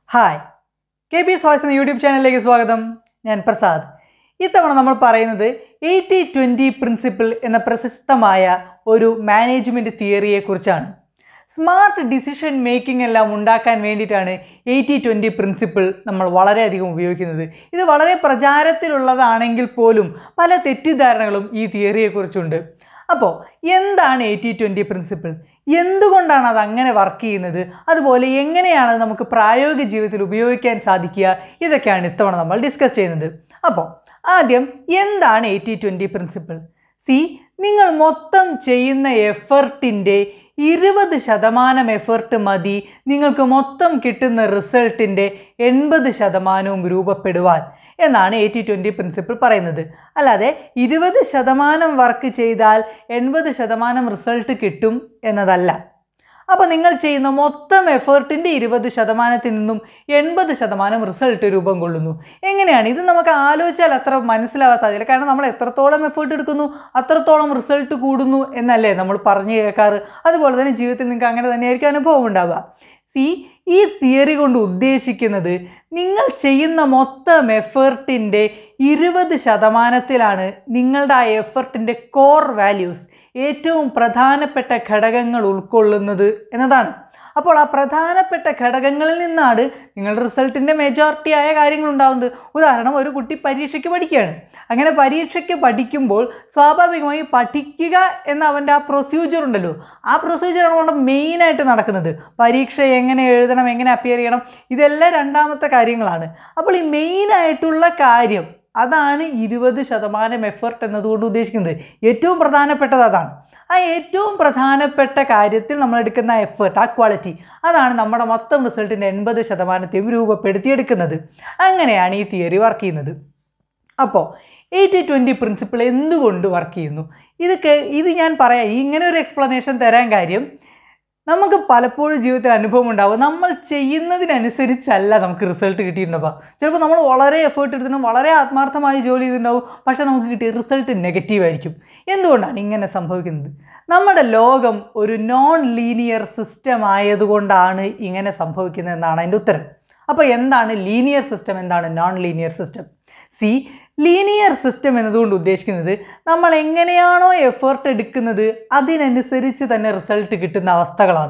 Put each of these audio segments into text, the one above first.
hi K B voice എന്ന YouTube ചാനലിലേക്ക് സ്വാഗതം ഞാൻ പ്രസാദ് ഇത്തവണ നമ്മൾ പറയുന്നത് എയ്റ്റി ട്വൻറ്റി പ്രിൻസിപ്പിൾ എന്ന പ്രശസ്തമായ ഒരു മാനേജ്മെൻറ്റ് തിയറിയെക്കുറിച്ചാണ് സ്മാർട്ട് ഡിസിഷൻ മേക്കിംഗ് എല്ലാം ഉണ്ടാക്കാൻ വേണ്ടിയിട്ടാണ് എയ്റ്റി ട്വൻറ്റി പ്രിൻസിപ്പിൾ നമ്മൾ വളരെയധികം ഉപയോഗിക്കുന്നത് ഇത് വളരെ പ്രചാരത്തിലുള്ളതാണെങ്കിൽ പോലും പല തെറ്റിദ്ധാരണകളും ഈ തിയറിയെക്കുറിച്ചുണ്ട് അപ്പോൾ എന്താണ് എയ്റ്റി ട്വൻറ്റി പ്രിൻസിപ്പിൾ എന്തുകൊണ്ടാണ് അത് അങ്ങനെ വർക്ക് ചെയ്യുന്നത് അതുപോലെ എങ്ങനെയാണ് അത് നമുക്ക് പ്രായോഗിക ജീവിതത്തിൽ ഉപയോഗിക്കാൻ സാധിക്കുക ഇതൊക്കെയാണ് ഇത്തവണ നമ്മൾ ഡിസ്കസ് ചെയ്യുന്നത് അപ്പോൾ ആദ്യം എന്താണ് എയ്റ്റി ട്വൻറ്റി പ്രിൻസിപ്പിൾ സി നിങ്ങൾ മൊത്തം ചെയ്യുന്ന എഫർട്ടിൻ്റെ ഇരുപത് ശതമാനം എഫർട്ട് മതി നിങ്ങൾക്ക് മൊത്തം കിട്ടുന്ന റിസൾട്ടിൻ്റെ എൺപത് ശതമാനവും രൂപപ്പെടുവാൻ എന്നാണ് എയ്റ്റി ട്വൻറ്റി പ്രിൻസിപ്പിൾ പറയുന്നത് അല്ലാതെ ഇരുപത് ശതമാനം വർക്ക് ചെയ്താൽ എൺപത് ശതമാനം റിസൾട്ട് കിട്ടും എന്നതല്ല അപ്പോൾ നിങ്ങൾ ചെയ്യുന്ന മൊത്തം എഫേർട്ടിൻ്റെ ഇരുപത് ശതമാനത്തിൽ നിന്നും എൺപത് ശതമാനം റിസൾട്ട് രൂപം കൊള്ളുന്നു എങ്ങനെയാണ് ഇത് നമുക്ക് ആലോചിച്ചാൽ അത്ര മനസ്സിലാവാൻ സാധ്യത കാരണം നമ്മൾ എത്രത്തോളം എഫേർട്ട് എടുക്കുന്നു അത്രത്തോളം റിസൾട്ട് കൂടുന്നു എന്നല്ലേ നമ്മൾ പറഞ്ഞു കേൾക്കാറ് അതുപോലെ തന്നെ ജീവിതത്തിൽ നിങ്ങൾക്ക് അങ്ങനെ തന്നെയായിരിക്കും അനുഭവം ഉണ്ടാവുക സി ഈ തിയറി കൊണ്ട് ഉദ്ദേശിക്കുന്നത് നിങ്ങൾ ചെയ്യുന്ന മൊത്തം എഫേർട്ടിൻ്റെ ഇരുപത് ശതമാനത്തിലാണ് നിങ്ങളുടെ ആ എഫർട്ടിൻ്റെ കോർ വാല്യൂസ് ഏറ്റവും പ്രധാനപ്പെട്ട ഘടകങ്ങൾ ഉൾക്കൊള്ളുന്നത് എന്നതാണ് അപ്പോൾ ആ പ്രധാനപ്പെട്ട ഘടകങ്ങളിൽ നിന്നാണ് നിങ്ങളുടെ റിസൾട്ടിൻ്റെ മെജോറിറ്റി ആയ കാര്യങ്ങൾ ഉണ്ടാകുന്നത് ഉദാഹരണം ഒരു കുട്ടി പരീക്ഷയ്ക്ക് പഠിക്കുകയാണ് അങ്ങനെ പരീക്ഷയ്ക്ക് പഠിക്കുമ്പോൾ സ്വാഭാവികമായി പഠിക്കുക എന്ന അവൻ്റെ ആ പ്രൊസീജിയർ ഉണ്ടല്ലോ ആ പ്രൊസീജിയറാണ് അവിടെ മെയിനായിട്ട് നടക്കുന്നത് പരീക്ഷ എങ്ങനെ എഴുതണം എങ്ങനെ അപ്പിയർ ചെയ്യണം ഇതെല്ലാം രണ്ടാമത്തെ കാര്യങ്ങളാണ് അപ്പോൾ ഈ മെയിനായിട്ടുള്ള കാര്യം അതാണ് ഇരുപത് ശതമാനം എഫർട്ട് എന്നതുകൊണ്ട് ഉദ്ദേശിക്കുന്നത് ഏറ്റവും പ്രധാനപ്പെട്ടത് അതാണ് ആ ഏറ്റവും പ്രധാനപ്പെട്ട കാര്യത്തിൽ നമ്മൾ എടുക്കുന്ന എഫേർട്ട് ആ ക്വാളിറ്റി അതാണ് നമ്മുടെ മൊത്തം റിസൾട്ടിൻ്റെ എൺപത് ശതമാനത്തെയും രൂപപ്പെടുത്തിയെടുക്കുന്നത് അങ്ങനെയാണ് ഈ തിയറി വർക്ക് ചെയ്യുന്നത് അപ്പോൾ എയ്റ്റി ട്വൻറ്റി പ്രിൻസിപ്പിൾ എന്തുകൊണ്ട് വർക്ക് ചെയ്യുന്നു ഇതൊക്കെ ഇത് ഞാൻ പറയാം ഇങ്ങനെ ഒരു എക്സ്പ്ലനേഷൻ തരാൻ കാര്യം നമുക്ക് പലപ്പോഴും ജീവിതത്തിൽ അനുഭവം ഉണ്ടാവും നമ്മൾ ചെയ്യുന്നതിനനുസരിച്ചല്ല നമുക്ക് റിസൾട്ട് കിട്ടിയിട്ടുണ്ടാവുക ചിലപ്പോൾ നമ്മൾ വളരെ എഫേർട്ട് എടുത്തിട്ടും വളരെ ആത്മാർത്ഥമായി ജോലി ചെയ്തിട്ടുണ്ടാവും പക്ഷേ നമുക്ക് കിട്ടിയ റിസൾട്ട് നെഗറ്റീവ് ആയിരിക്കും എന്തുകൊണ്ടാണ് ഇങ്ങനെ സംഭവിക്കുന്നത് നമ്മുടെ ലോകം ഒരു നോൺ ലീനിയർ സിസ്റ്റം ആയതുകൊണ്ടാണ് ഇങ്ങനെ സംഭവിക്കുന്നത് എന്നാണ് അതിൻ്റെ ഉത്തരം അപ്പോൾ എന്താണ് ലീനിയർ സിസ്റ്റം എന്താണ് നോൺ ലീനിയർ സിസ്റ്റം സി ലീനിയർ സിസ്റ്റം എന്നതുകൊണ്ട് ഉദ്ദേശിക്കുന്നത് നമ്മൾ എങ്ങനെയാണോ എഫേർട്ട് എടുക്കുന്നത് അതിനനുസരിച്ച് തന്നെ റിസൾട്ട് കിട്ടുന്ന അവസ്ഥകളാണ്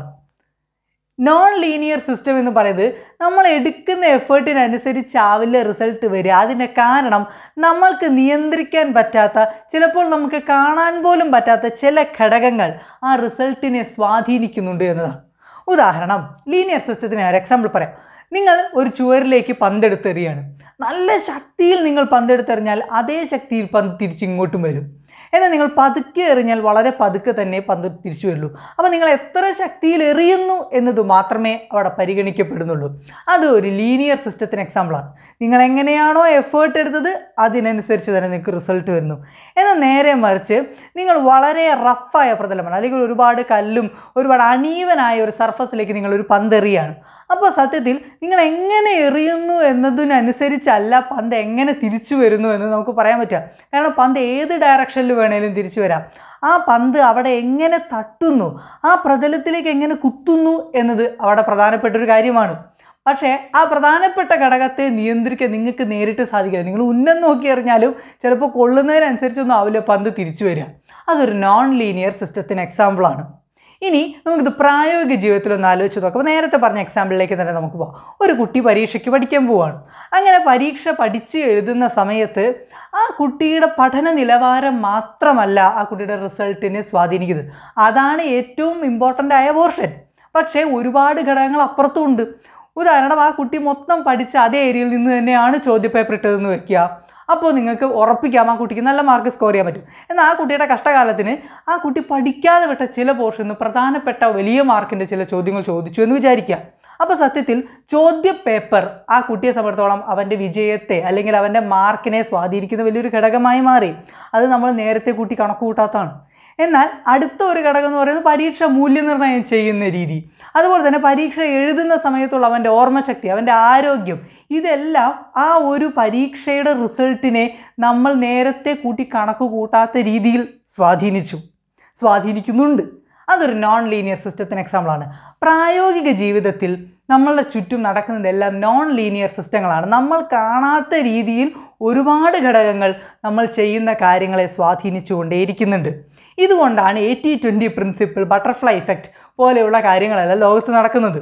നോൺ ലീനിയർ സിസ്റ്റം എന്ന് പറയുന്നത് നമ്മൾ എടുക്കുന്ന എഫേർട്ടിനനുസരിച്ചാവില്ല റിസൾട്ട് വരിക അതിൻ്റെ കാരണം നമ്മൾക്ക് നിയന്ത്രിക്കാൻ പറ്റാത്ത ചിലപ്പോൾ നമുക്ക് കാണാൻ പോലും പറ്റാത്ത ചില ഘടകങ്ങൾ ആ റിസൾട്ടിനെ സ്വാധീനിക്കുന്നുണ്ട് എന്നതാണ് ഉദാഹരണം ലീനിയർ സിസ്റ്റത്തിന് ഒരു എക്സാമ്പിൾ പറയാം നിങ്ങൾ ഒരു ചുവരിലേക്ക് പന്തെടുത്തെറിയാണ് നല്ല ശക്തിയിൽ നിങ്ങൾ പന്തെടുത്തെറിഞ്ഞാൽ അതേ ശക്തിയിൽ പന്ത് തിരിച്ചിങ്ങോട്ടും വരും എന്നാൽ നിങ്ങൾ പതുക്കെ എറിഞ്ഞാൽ വളരെ പതുക്കെ തന്നെ പന്ത് തിരിച്ചു വരുള്ളൂ അപ്പോൾ നിങ്ങൾ എത്ര ശക്തിയിൽ എറിയുന്നു എന്നത് മാത്രമേ അവിടെ പരിഗണിക്കപ്പെടുന്നുള്ളൂ അത് ഒരു ലീനിയർ സിസ്റ്റത്തിന് എക്സാമ്പിളാണ് നിങ്ങൾ എങ്ങനെയാണോ എഫേർട്ട് എടുത്തത് അതിനനുസരിച്ച് തന്നെ നിങ്ങൾക്ക് റിസൾട്ട് വരുന്നു എന്നാൽ നേരെ മറിച്ച് നിങ്ങൾ വളരെ റഫായ പ്രതലമാണ് അല്ലെങ്കിൽ ഒരുപാട് കല്ലും ഒരുപാട് അണീവനായ ഒരു സർഫസിലേക്ക് നിങ്ങൾ ഒരു പന്തെറിയാണ് അപ്പോൾ സത്യത്തിൽ നിങ്ങൾ എങ്ങനെ എറിയുന്നു എന്നതിനനുസരിച്ചല്ല പന്ത് എങ്ങനെ തിരിച്ചു വരുന്നു എന്ന് നമുക്ക് പറയാൻ പറ്റുക കാരണം പന്ത് ഏത് ഡയറക്ഷനിൽ വേണേലും തിരിച്ചു വരാം ആ പന്ത് അവിടെ എങ്ങനെ തട്ടുന്നു ആ പ്രതലത്തിലേക്ക് എങ്ങനെ കുത്തുന്നു എന്നത് അവിടെ പ്രധാനപ്പെട്ട ഒരു കാര്യമാണ് പക്ഷേ ആ പ്രധാനപ്പെട്ട ഘടകത്തെ നിയന്ത്രിക്കാൻ നിങ്ങൾക്ക് നേരിട്ട് സാധിക്കില്ല നിങ്ങൾ ഉന്നം നോക്കി എറിഞ്ഞാലും ചിലപ്പോൾ കൊള്ളുന്നതിനനുസരിച്ചൊന്നും ആവില്ല പന്ത് തിരിച്ചു വരിക അതൊരു നോൺ ലീനിയർ സിസ്റ്റത്തിന് എക്സാമ്പിളാണ് ഇനി നമുക്കിത് പ്രായോഗിക ജീവിതത്തിൽ ഒന്ന് ആലോചിച്ച് നോക്കാം അപ്പോൾ നേരത്തെ പറഞ്ഞ എക്സാമ്പിളിലേക്ക് തന്നെ നമുക്ക് പോകാം ഒരു കുട്ടി പരീക്ഷയ്ക്ക് പഠിക്കാൻ പോവാണ് അങ്ങനെ പരീക്ഷ പഠിച്ച് എഴുതുന്ന സമയത്ത് ആ കുട്ടിയുടെ പഠന നിലവാരം മാത്രമല്ല ആ കുട്ടിയുടെ റിസൾട്ടിനെ സ്വാധീനിക്കുന്നത് അതാണ് ഏറ്റവും ഇമ്പോർട്ടൻ്റ് ആയ പോർഷൻ പക്ഷേ ഒരുപാട് ഘടകങ്ങൾ അപ്പുറത്തും ഉണ്ട് ഉദാഹരണം ആ കുട്ടി മൊത്തം പഠിച്ച അതേ ഏരിയയിൽ നിന്ന് തന്നെയാണ് ചോദ്യപേപ്പർ ഇട്ടതെന്ന് വെക്കുക അപ്പോൾ നിങ്ങൾക്ക് ഉറപ്പിക്കാം ആ കുട്ടിക്ക് നല്ല മാർക്ക് സ്കോർ ചെയ്യാൻ പറ്റും എന്നാൽ ആ കുട്ടിയുടെ കഷ്ടകാലത്തിന് ആ കുട്ടി പഠിക്കാതെ വിട്ട ചില പോർഷന് പ്രധാനപ്പെട്ട വലിയ മാർക്കിൻ്റെ ചില ചോദ്യങ്ങൾ ചോദിച്ചു എന്ന് വിചാരിക്കുക അപ്പോൾ സത്യത്തിൽ ചോദ്യ പേപ്പർ ആ കുട്ടിയെ സംബന്ധിച്ചോളം അവൻ്റെ വിജയത്തെ അല്ലെങ്കിൽ അവൻ്റെ മാർക്കിനെ സ്വാധീനിക്കുന്ന വലിയൊരു ഘടകമായി മാറി അത് നമ്മൾ നേരത്തെ കൂട്ടി കണക്ക് കൂട്ടാത്തതാണ് എന്നാൽ അടുത്ത ഒരു ഘടകം എന്ന് പറയുന്നത് പരീക്ഷ മൂല്യനിർണ്ണയം ചെയ്യുന്ന രീതി അതുപോലെ തന്നെ പരീക്ഷ എഴുതുന്ന സമയത്തുള്ള അവൻ്റെ ഓർമ്മശക്തി അവൻ്റെ ആരോഗ്യം ഇതെല്ലാം ആ ഒരു പരീക്ഷയുടെ റിസൾട്ടിനെ നമ്മൾ നേരത്തെ കൂട്ടി കണക്ക് കൂട്ടാത്ത രീതിയിൽ സ്വാധീനിച്ചു സ്വാധീനിക്കുന്നുണ്ട് അതൊരു നോൺ ലീനിയർ സിസ്റ്റത്തിന് എക്സാമ്പിളാണ് പ്രായോഗിക ജീവിതത്തിൽ നമ്മളുടെ ചുറ്റും നടക്കുന്നതെല്ലാം നോൺ ലീനിയർ സിസ്റ്റങ്ങളാണ് നമ്മൾ കാണാത്ത രീതിയിൽ ഒരുപാട് ഘടകങ്ങൾ നമ്മൾ ചെയ്യുന്ന കാര്യങ്ങളെ സ്വാധീനിച്ചുകൊണ്ടേയിരിക്കുന്നുണ്ട് ഇതുകൊണ്ടാണ് eighty twenty principle butterfly effect പോലെയുള്ള കാര്യങ്ങളെല്ലാം ലോകത്ത് നടക്കുന്നത്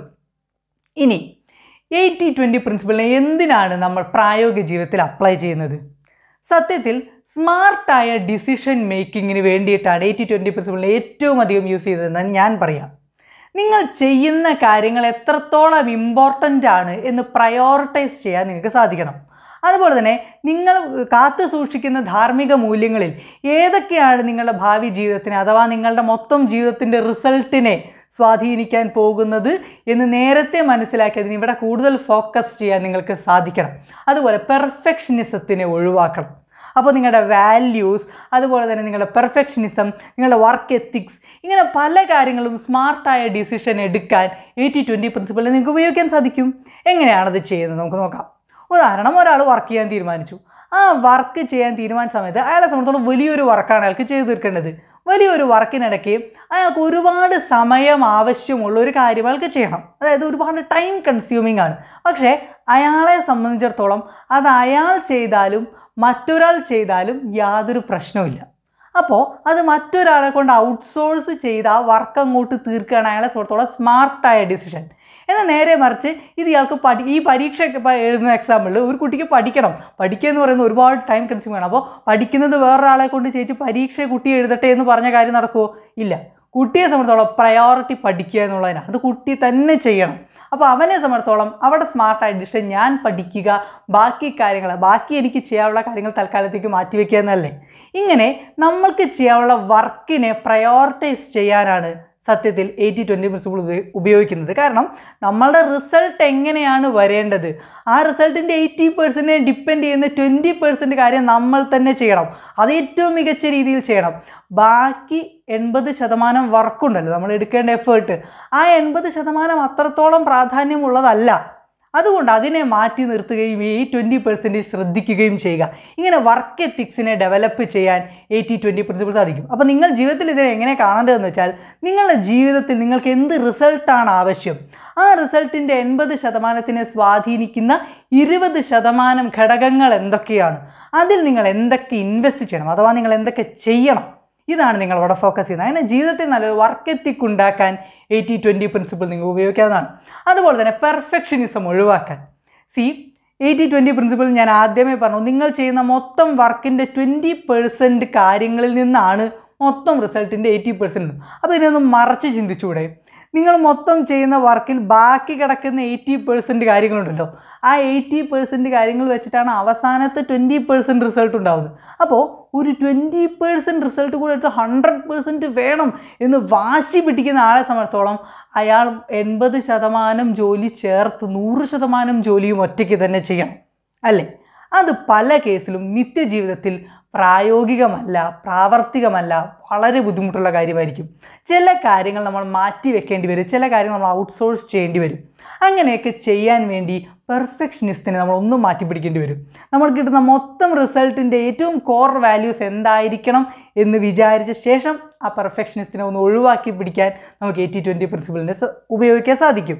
ഇനി എയ്റ്റി ട്വൻറ്റി പ്രിൻസിപ്പിളിനെ എന്തിനാണ് നമ്മൾ പ്രായോഗിക ജീവിതത്തിൽ അപ്ലൈ ചെയ്യുന്നത് സത്യത്തിൽ സ്മാർട്ടായ ഡിസിഷൻ മേക്കിങ്ങിന് വേണ്ടിയിട്ടാണ് എയ്റ്റി ട്വൻറ്റി പ്രിൻസിപ്പിളിനെ ഏറ്റവും അധികം യൂസ് ചെയ്തതെന്ന് ഞാൻ പറയാം നിങ്ങൾ ചെയ്യുന്ന കാര്യങ്ങൾ എത്രത്തോളം ഇമ്പോർട്ടൻ്റ് ആണ് എന്ന് പ്രയോറിറ്റൈസ് ചെയ്യാൻ നിങ്ങൾക്ക് സാധിക്കണം അതുപോലെ തന്നെ നിങ്ങൾ കാത്തു സൂക്ഷിക്കുന്ന ധാർമ്മിക മൂല്യങ്ങളിൽ ഏതൊക്കെയാണ് നിങ്ങളുടെ ഭാവി ജീവിതത്തിന് അഥവാ നിങ്ങളുടെ മൊത്തം ജീവിതത്തിൻ്റെ റിസൾട്ടിനെ സ്വാധീനിക്കാൻ പോകുന്നത് എന്ന് നേരത്തെ മനസ്സിലാക്കിയതിന് ഇവിടെ കൂടുതൽ ഫോക്കസ് ചെയ്യാൻ നിങ്ങൾക്ക് സാധിക്കണം അതുപോലെ പെർഫെക്ഷനിസത്തിനെ ഒഴിവാക്കണം അപ്പോൾ നിങ്ങളുടെ വാല്യൂസ് അതുപോലെ തന്നെ നിങ്ങളുടെ പെർഫെക്ഷനിസം നിങ്ങളുടെ വർക്ക് എത്തിക്സ് ഇങ്ങനെ പല കാര്യങ്ങളും സ്മാർട്ടായ ഡിസിഷൻ എടുക്കാൻ എയ്റ്റി ട്വൻറ്റി പ്രിൻസിപ്പിളിൽ നിങ്ങൾക്ക് ഉപയോഗിക്കാൻ സാധിക്കും എങ്ങനെയാണത് ചെയ്യുന്നത് നമുക്ക് നോക്കാം ഉദാഹരണം ഒരാൾ വർക്ക് ചെയ്യാൻ തീരുമാനിച്ചു ആ വർക്ക് ചെയ്യാൻ തീരുമാനിച്ച സമയത്ത് അയാളെ സംബന്ധിച്ചോളം വലിയൊരു വർക്കാണ് അയാൾക്ക് ചെയ്തു തീർക്കേണ്ടത് വലിയൊരു വർക്കിനിടയ്ക്ക് അയാൾക്ക് ഒരുപാട് സമയം ആവശ്യമുള്ള ഒരു കാര്യം അയാൾക്ക് ചെയ്യണം അതായത് ഒരുപാട് ടൈം കൺസ്യൂമിംഗ് ആണ് പക്ഷേ അയാളെ സംബന്ധിച്ചിടത്തോളം അത് അയാൾ ചെയ്താലും മറ്റൊരാൾ ചെയ്താലും യാതൊരു പ്രശ്നവുമില്ല അപ്പോൾ അത് മറ്റൊരാളെ കൊണ്ട് ഔട്ട്സോഴ്സ് ചെയ്ത് ആ വർക്ക് അങ്ങോട്ട് തീർക്കുകയാണ് അയാളെ സംബന്ധിച്ചോളം സ്മാർട്ടായ ഡിസിഷൻ എന്നാൽ നേരെ മറിച്ച് ഇത് ഇയാൾക്ക് പഠി ഈ പരീക്ഷയൊക്കെ ഇപ്പോൾ എഴുതുന്ന എക്സാമ്പിളിൽ ഒരു കുട്ടിക്ക് പഠിക്കണം പഠിക്കുക എന്ന് പറയുന്നത് ഒരുപാട് ടൈം കൺസ്യൂം ആണ് അപ്പോൾ പഠിക്കുന്നത് വേറൊരാളെ കൊണ്ട് ചേച്ചി പരീക്ഷ കുട്ടി എഴുതട്ടെ എന്ന് പറഞ്ഞ കാര്യം നടക്കുമോ ഇല്ല കുട്ടിയെ സംബന്ധിച്ചോളം പ്രയോറിറ്റി പഠിക്കുക എന്നുള്ളതിനാണ് അത് കുട്ടി തന്നെ ചെയ്യണം അപ്പോൾ അവനെ സംബന്ധിച്ചോളം അവിടെ സ്മാർട്ടായ ഡിസിഷൻ ഞാൻ പഠിക്കുക ബാക്കി കാര്യങ്ങൾ ബാക്കി എനിക്ക് ചെയ്യാനുള്ള കാര്യങ്ങൾ തൽക്കാലത്തേക്ക് മാറ്റിവെക്കുക എന്നല്ലേ ഇങ്ങനെ നമ്മൾക്ക് ചെയ്യാനുള്ള വർക്കിനെ പ്രയോറിറ്റൈസ് ചെയ്യാനാണ് സത്യത്തിൽ എയ്റ്റി ട്വൻറ്റി പ്രിൻസിപ്പിൾ ഉപയോഗിക്കുന്നത് കാരണം നമ്മളുടെ റിസൾട്ട് എങ്ങനെയാണ് വരേണ്ടത് ആ റിസൾട്ടിൻ്റെ എയ്റ്റി പെർസെൻറ്റിനെ ഡിപ്പെൻഡ് ചെയ്യുന്ന ട്വൻറ്റി പെർസെൻറ്റ് കാര്യം നമ്മൾ തന്നെ ചെയ്യണം അത് ഏറ്റവും മികച്ച രീതിയിൽ ചെയ്യണം ബാക്കി എൺപത് ശതമാനം വർക്കുണ്ടല്ലോ നമ്മൾ എടുക്കേണ്ട എഫേർട്ട് ആ എൺപത് ശതമാനം അത്രത്തോളം പ്രാധാന്യമുള്ളതല്ല അതുകൊണ്ട് അതിനെ മാറ്റി നിർത്തുകയും ഈ ട്വൻറ്റി പെർസെൻറ്റേജ് ശ്രദ്ധിക്കുകയും ചെയ്യുക ഇങ്ങനെ വർക്ക് എത്തിക്സിനെ ഡെവലപ്പ് ചെയ്യാൻ എയ്റ്റി ട്വൻറ്റി പ്രിൻസിപ്പിൾ സാധിക്കും അപ്പോൾ നിങ്ങൾ ജീവിതത്തിൽ ഇതിനെ എങ്ങനെ കാണേണ്ടതെന്ന് വെച്ചാൽ നിങ്ങളുടെ ജീവിതത്തിൽ നിങ്ങൾക്ക് എന്ത് റിസൾട്ടാണ് ആവശ്യം ആ റിസൾട്ടിൻ്റെ എൺപത് ശതമാനത്തിനെ സ്വാധീനിക്കുന്ന ഇരുപത് ശതമാനം ഘടകങ്ങൾ എന്തൊക്കെയാണ് അതിൽ നിങ്ങൾ എന്തൊക്കെ ഇൻവെസ്റ്റ് ചെയ്യണം അഥവാ നിങ്ങൾ എന്തൊക്കെ ചെയ്യണം ഇതാണ് നിങ്ങൾ അവിടെ ഫോക്കസ് ചെയ്യുന്നത് അങ്ങനെ ജീവിതത്തിൽ നല്ലൊരു വർക്ക് എത്തിക് ഉണ്ടാക്കാൻ എയ്റ്റി ട്വൻറ്റി പ്രിൻസിപ്പിൾ നിങ്ങൾ ഉപയോഗിക്കാവുന്നതാണ് അതുപോലെ തന്നെ പെർഫെക്ഷനിസം ഒഴിവാക്കാൻ സി എയ്റ്റി ട്വൻറ്റി പ്രിൻസിപ്പിൾ ഞാൻ ആദ്യമേ പറഞ്ഞു നിങ്ങൾ ചെയ്യുന്ന മൊത്തം വർക്കിൻ്റെ ട്വൻറ്റി പെർസെൻറ്റ് കാര്യങ്ങളിൽ നിന്നാണ് മൊത്തം റിസൾട്ടിൻ്റെ എയ്റ്റി പെർസെൻറ്റ് അപ്പോൾ ഇതിനൊന്ന് മറച്ച് ചിന്തിച്ചൂടെ നിങ്ങൾ മൊത്തം ചെയ്യുന്ന വർക്കിൽ ബാക്കി കിടക്കുന്ന എയ്റ്റി പെർസെൻറ്റ് കാര്യങ്ങളുണ്ടല്ലോ ആ എയ്റ്റി പെർസെൻറ്റ് കാര്യങ്ങൾ വെച്ചിട്ടാണ് അവസാനത്തെ ട്വൻറ്റി പെർസെൻറ്റ് റിസൾട്ട് ഉണ്ടാകുന്നത് അപ്പോൾ ഒരു ട്വൻറ്റി പെർസെൻറ്റ് റിസൾട്ട് കൂടെ എടുത്ത് ഹൺഡ്രഡ് പെർസെൻറ്റ് വേണം എന്ന് വാശി പിടിക്കുന്ന ആളെ സംബന്ധിച്ചോളം അയാൾ എൺപത് ശതമാനം ജോലി ചേർത്ത് നൂറ് ശതമാനം ജോലിയും ഒറ്റയ്ക്ക് തന്നെ ചെയ്യണം അല്ലേ അത് പല കേസിലും നിത്യജീവിതത്തിൽ പ്രായോഗികമല്ല പ്രാവർത്തികമല്ല വളരെ ബുദ്ധിമുട്ടുള്ള കാര്യമായിരിക്കും ചില കാര്യങ്ങൾ നമ്മൾ മാറ്റി വെക്കേണ്ടി വരും ചില കാര്യങ്ങൾ നമ്മൾ ഔട്ട്സോഴ്സ് ചെയ്യേണ്ടി വരും അങ്ങനെയൊക്കെ ചെയ്യാൻ വേണ്ടി പെർഫെക്ഷനിസ്റ്റിനെ നമ്മൾ ഒന്നും മാറ്റി പിടിക്കേണ്ടി വരും നമ്മൾ കിട്ടുന്ന മൊത്തം റിസൾട്ടിൻ്റെ ഏറ്റവും കോർ വാല്യൂസ് എന്തായിരിക്കണം എന്ന് വിചാരിച്ച ശേഷം ആ പെർഫെക്ഷനിസ്റ്റിനെ ഒന്ന് ഒഴിവാക്കി പിടിക്കാൻ നമുക്ക് എയ്റ്റി ട്വൻറ്റി പ്രിൻസിപ്പിളിനെ ഉപയോഗിക്കാൻ സാധിക്കും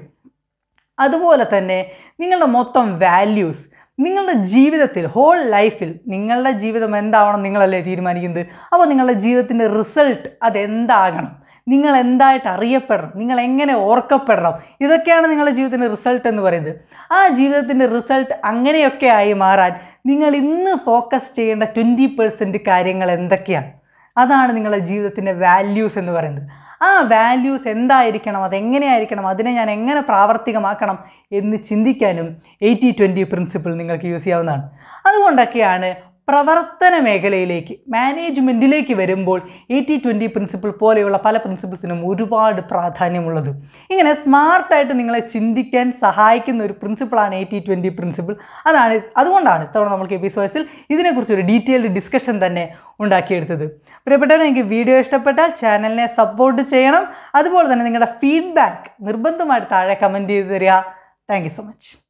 അതുപോലെ തന്നെ നിങ്ങളുടെ മൊത്തം വാല്യൂസ് നിങ്ങളുടെ ജീവിതത്തിൽ ഹോൾ ലൈഫിൽ നിങ്ങളുടെ ജീവിതം എന്താവണം നിങ്ങളല്ലേ തീരുമാനിക്കുന്നത് അപ്പോൾ നിങ്ങളുടെ ജീവിതത്തിൻ്റെ റിസൾട്ട് അതെന്താകണം നിങ്ങൾ എന്തായിട്ട് അറിയപ്പെടണം നിങ്ങൾ എങ്ങനെ ഓർക്കപ്പെടണം ഇതൊക്കെയാണ് നിങ്ങളുടെ ജീവിതത്തിൻ്റെ റിസൾട്ട് എന്ന് പറയുന്നത് ആ ജീവിതത്തിൻ്റെ റിസൾട്ട് അങ്ങനെയൊക്കെ ആയി മാറാൻ നിങ്ങൾ ഇന്ന് ഫോക്കസ് ചെയ്യേണ്ട ട്വൻറ്റി പെർസെൻറ്റ് കാര്യങ്ങൾ എന്തൊക്കെയാണ് അതാണ് നിങ്ങളുടെ ജീവിതത്തിൻ്റെ വാല്യൂസ് എന്ന് പറയുന്നത് ആ വാല്യൂസ് എന്തായിരിക്കണം അതെങ്ങനെയായിരിക്കണം അതിനെ ഞാൻ എങ്ങനെ പ്രാവർത്തികമാക്കണം എന്ന് ചിന്തിക്കാനും എയ്റ്റി ട്വൻറ്റി പ്രിൻസിപ്പിൾ നിങ്ങൾക്ക് യൂസ് ചെയ്യാവുന്നതാണ് അതുകൊണ്ടൊക്കെയാണ് പ്രവർത്തന മേഖലയിലേക്ക് മാനേജ്മെൻറ്റിലേക്ക് വരുമ്പോൾ എയ്റ്റി ട്വൻറ്റി പ്രിൻസിപ്പിൾ പോലെയുള്ള പല പ്രിൻസിപ്പിൾസിനും ഒരുപാട് പ്രാധാന്യമുള്ളത് ഇങ്ങനെ സ്മാർട്ടായിട്ട് നിങ്ങളെ ചിന്തിക്കാൻ സഹായിക്കുന്ന ഒരു പ്രിൻസിപ്പിളാണ് എയ്റ്റി ട്വൻറ്റി പ്രിൻസിപ്പിൾ അതാണ് അതുകൊണ്ടാണ് ഇത്തവണ നമുക്ക് എപ്പിസോഡ്സിൽ ഇതിനെക്കുറിച്ച് ഒരു ഡീറ്റെയിൽഡ് ഡിസ്കഷൻ തന്നെ ഉണ്ടാക്കിയെടുത്തത് പ്രിയപ്പെട്ടവർ നിങ്ങൾക്ക് വീഡിയോ ഇഷ്ടപ്പെട്ടാൽ ചാനലിനെ സപ്പോർട്ട് ചെയ്യണം അതുപോലെ തന്നെ നിങ്ങളുടെ ഫീഡ്ബാക്ക് നിർബന്ധമായിട്ട് താഴെ കമൻറ്റ് ചെയ്ത് തരിക താങ്ക് സോ മച്ച്